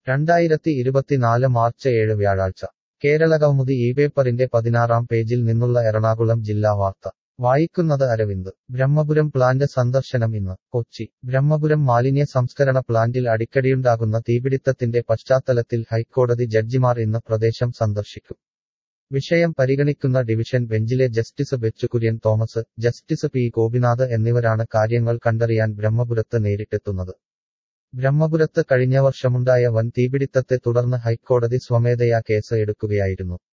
രണ്ടായിരത്തി ഇരുപത്തിനാല് മാർച്ച് ഏഴ് വ്യാഴാഴ്ച കേരളകൗമുദി ഈ പേപ്പറിന്റെ പതിനാറാം പേജിൽ നിന്നുള്ള എറണാകുളം ജില്ലാ വാർത്ത വായിക്കുന്നത് അരവിന്ദ് ബ്രഹ്മപുരം പ്ലാന്റ് സന്ദർശനം ഇന്ന് കൊച്ചി ബ്രഹ്മപുരം മാലിന്യ സംസ്കരണ പ്ലാന്റിൽ അടിക്കടിയുണ്ടാകുന്ന തീപിടിത്തത്തിന്റെ പശ്ചാത്തലത്തിൽ ഹൈക്കോടതി ജഡ്ജിമാർ ഇന്ന് പ്രദേശം സന്ദർശിക്കും വിഷയം പരിഗണിക്കുന്ന ഡിവിഷൻ ബെഞ്ചിലെ justice Bechu Kurian Thomas justice P Gopinath എന്നിവരാണ് കാര്യങ്ങൾ കണ്ടറിയാൻ ബ്രഹ്മപുരത്ത് നേരിട്ടെത്തുന്നത് ബ്രഹ്മപുരത്ത് കഴിഞ്ഞ വർഷമുണ്ടായ വൻ തീപിടിത്തത്തെ തുടർന്ന് ഹൈക്കോടതി സ്വമേധയാ കേസ് എടുക്കുകയായിരുന്നു